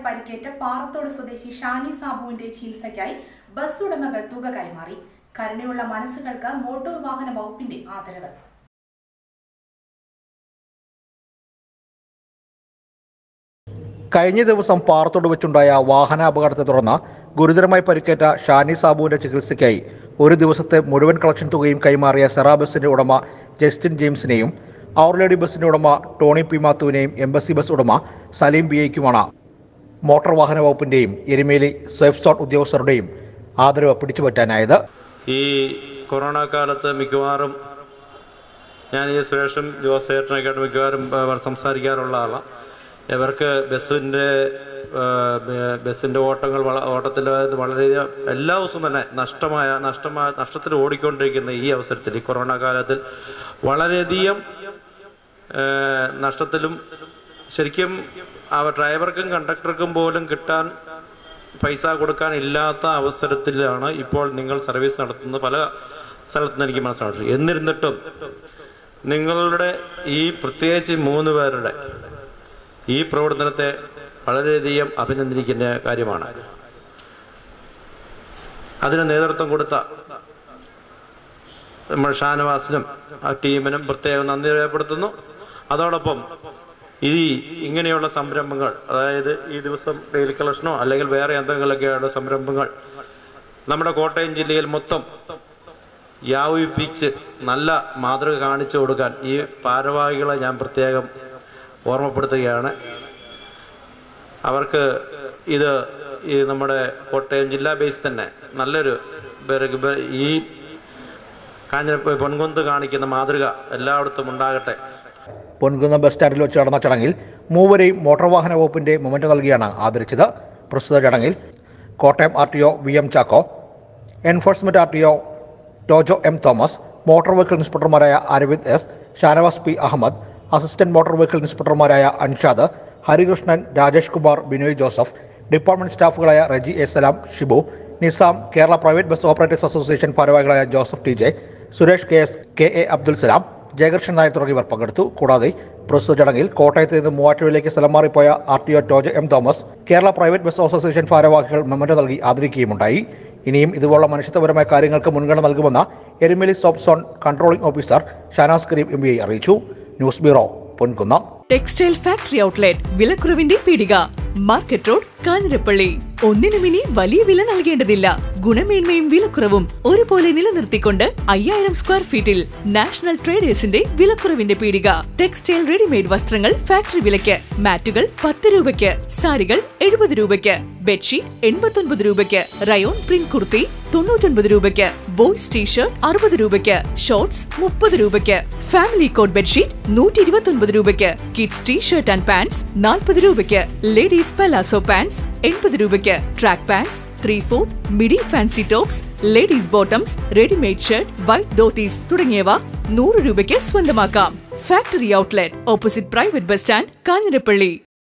പരിക്കേറ്റ പാറത്തോട് സ്വദേശി ഷാനി സാബുവിന്റെ ചികിത്സയ്ക്കായി ബസ് ഉടമകൾ തുക കൈമാറി കരുണയുള്ള മനസ്സുകൾക്ക് മോട്ടോർ വാഹന വകുപ്പിന്റെ ആദരവ് കഴിഞ്ഞ ദിവസം പാറത്തോട് വെച്ചുണ്ടായ വാഹനാപകടത്തെ തുടർന്ന് ഗുരുതരമായി പരിക്കേറ്റ ഷാനി സാബുവിന്റെ ചികിത്സയ്ക്കായി ഒരു ദിവസത്തെ മുഴുവൻ കളക്ഷൻ തുകയും കൈമാറിയ സെറാ ബസിന്റെ ഉടമ ജസ്റ്റിൻ ജെയിംസിനെയും ഔർ ലേഡി ബസിന്റെ ഉടമ ടോണി പി മാത്തുവിനെയും എംബസി ബസ് ഉടമ സലീം ബി ഐക്കുമാണ് മോട്ടോർ വാഹന വകുപ്പിന്റെയും എരുമേലി സേഫ് സോൺ ഉദ്യോഗസ്ഥരുടെയും ആദരവ് പിടിച്ചുപറ്റാനായത് ഈ കൊറോണ കാലത്ത് മിക്കവാറും ഞാൻ ഈ സുരേഷും ജോസേട്ടനൊക്കെയായിട്ട് മിക്കവാറും ആ, സംസാരിക്കാറുള്ള ആളാണ് ഇവർക്ക് ബസ്സിൻ്റെ ബസ്സിൻ്റെ ഓട്ടങ്ങൾ വള ഓട്ടത്തിൽ വളരെയധികം എല്ലാ ദിവസവും തന്നെ നഷ്ടമായ നഷ്ടമായ നഷ്ടത്തിൽ ഓടിക്കൊണ്ടിരിക്കുന്ന ഈ അവസരത്തിൽ ഈ കൊറോണ കാലത്തിൽ വളരെയധികം ആ, നഷ്ടത്തിലും ശരിക്കും ആ ഡ്രൈവർക്കും കണ്ടക്ടർക്കും പോലും കിട്ടാൻ പൈസ കൊടുക്കാൻ ഇല്ലാത്ത അവസരത്തിലാണ് ഇപ്പോൾ നിങ്ങൾ സർവീസ് നടത്തുന്നത് പല സ്ഥലത്തുനിന്ന് എനിക്ക് മനസ്സിലാക്കി എന്നിരുന്നിട്ടും നിങ്ങളുടെ ഈ പ്രത്യേകിച്ച് ഈ മൂന്ന് പേരുടെ ഈ പ്രവർത്തനത്തെ വളരെയധികം അഭിനന്ദിക്കുന്ന കാര്യമാണ് അതിന് നേതൃത്വം കൊടുത്ത നമ്മൾ ഷാനവാസിനും ആ ടീമിനും പ്രത്യേകം നന്ദി രേഖപ്പെടുത്തുന്നു അതോടൊപ്പം ഈ ഇങ്ങനെയുള്ള സംരംഭങ്ങൾ അതായത് ഈ ദിവസം ഡെയിലി കളക്ഷനോ അല്ലെങ്കിൽ വേറെ എന്തെങ്കിലുമൊക്കെയുള്ള സംരംഭങ്ങൾ നമ്മുടെ കോട്ടയം ജില്ലയിൽ മൊത്തം യാവിപ്പിച്ച് നല്ല മാതൃക കാണിച്ചു കൊടുക്കാൻ ഈ ഭാരവാഹികളെ ഞാൻ പ്രത്യേകം ഓർമ്മപ്പെടുത്തുകയാണ് അവർക്ക് ഇത് ഈ നമ്മുടെ കോട്ടയം ജില്ലാ ബേസ് തന്നെ നല്ലൊരു ബെ- ബെ- ഈ കാഞ്ഞ പൊൻകുന്ത് കാണിക്കുന്ന മാതൃക എല്ലായിടത്തും ഉണ്ടാകട്ടെ പൊൻകുന്നം ബസ് സ്റ്റാൻഡിൽ വെച്ച് നടന്ന ചടങ്ങിൽ മൂവരെയും മോട്ടോർ വാഹന വകുപ്പിന്റെ മൊമെന്റ് നൽകിയാണ് ആദരിച്ചത് പ്രസ്തുത ചടങ്ങിൽ Kottayam R T O V M Chacko enforcement R T O Tojo M Thomas motor vehicle ഇൻസ്പെക്ടർമാരായ Aravind S Shanavas P Ahammed assistant motor vehicle ഇൻസ്പെക്ടർമാരായ അൻഷാദ് ഹരികൃഷ്ണൻ രാജേഷ് കുമാർ ബിനോയ് ജോസഫ് ഡിപ്പാർട്ട്മെന്റ് സ്റ്റാഫുകളായ Reji S Salam Shibu Nizam Kerala private bus operators association ഭാരവാഹികളായ Joseph T J Suresh K S K A Abdul Salam Jayakrishnan Nair തുടങ്ങിയവർ പങ്കെടുത്തു കൂടാതെ പ്രസ്തുത ചടങ്ങിൽ കോട്ടയത്ത് നിന്ന് മൂവാറ്റുപുഴയിലേക്ക് സ്ഥലം മാറിപ്പോയ R T O Tojo M Thomas Kerala private bus association ഭാരവാഹികൾ മെമ്മന്റ് നൽകി ആദരിക്കുകയുമുണ്ടായി ഇനിയും ഇതുപോലുള്ള മനുഷ്യത്വപരമായ കാര്യങ്ങൾക്ക് മുൻഗണന നൽകുമെന്ന് എരുമേലി സോപ്പ് zone controlling officer Shanas Kareem M അറിയിച്ചു news bureau Ponkunnam textile factory outlet വിലക്കുറവിന്റെ പീടിക മാർക്കറ്റ് റോഡ് കാഞ്ഞിരപ്പള്ളി ഒന്നിനും ഇനി വലിയ വില നൽകേണ്ടതില്ല ഗുണമേന്മയും വിലക്കുറവും ഒരുപോലെ നിലനിർത്തിക്കൊണ്ട് അയ്യായിരം സ്ക്വയർ ഫീറ്റിൽ നാഷണൽ ട്രേഡേഴ്സിന്റെ വിലക്കുറവിന്റെ പീടിക ടെക്സ്റ്റൈൽ റെഡിമെയ്ഡ് വസ്ത്രങ്ങൾ ഫാക്ടറി വിലയ്ക്ക് മാറ്റുകൾ പത്ത് രൂപയ്ക്ക് സാരികൾ എഴുപത് രൂപയ്ക്ക് ബെഡ്ഷീറ്റ് എൺപത്തൊൻപത് രൂപയ്ക്ക് റയോൺ പ്രിന്റ് കുർത്തി തൊണ്ണൂറ്റൊൻപത് രൂപയ്ക്ക് ബോയ്സ് ടീഷർട്ട് അറുപത് രൂപയ്ക്ക് ഷോർട്സ് മുപ്പത് രൂപയ്ക്ക് ഫാമിലി കോട്ട് ബെഡ്ഷീറ്റ് നൂറ്റി ഇരുപത്തൊൻപത് രൂപയ്ക്ക് കിഡ്സ് ടീഷർട്ട് ആൻഡ് പാൻസ് നാൽപ്പത് രൂപയ്ക്ക് ലേഡീസ് പലാസോ പാൻസ് എൺപത് രൂപയ്ക്ക് track pants three fourth midi fancy tops ladies bottoms readymade shirt white dhotis തുടങ്ങിയവ നൂറ് രൂപയ്ക്ക് സ്വന്തമാക്കാം factory outlet opposite private bus stand Kanjirappally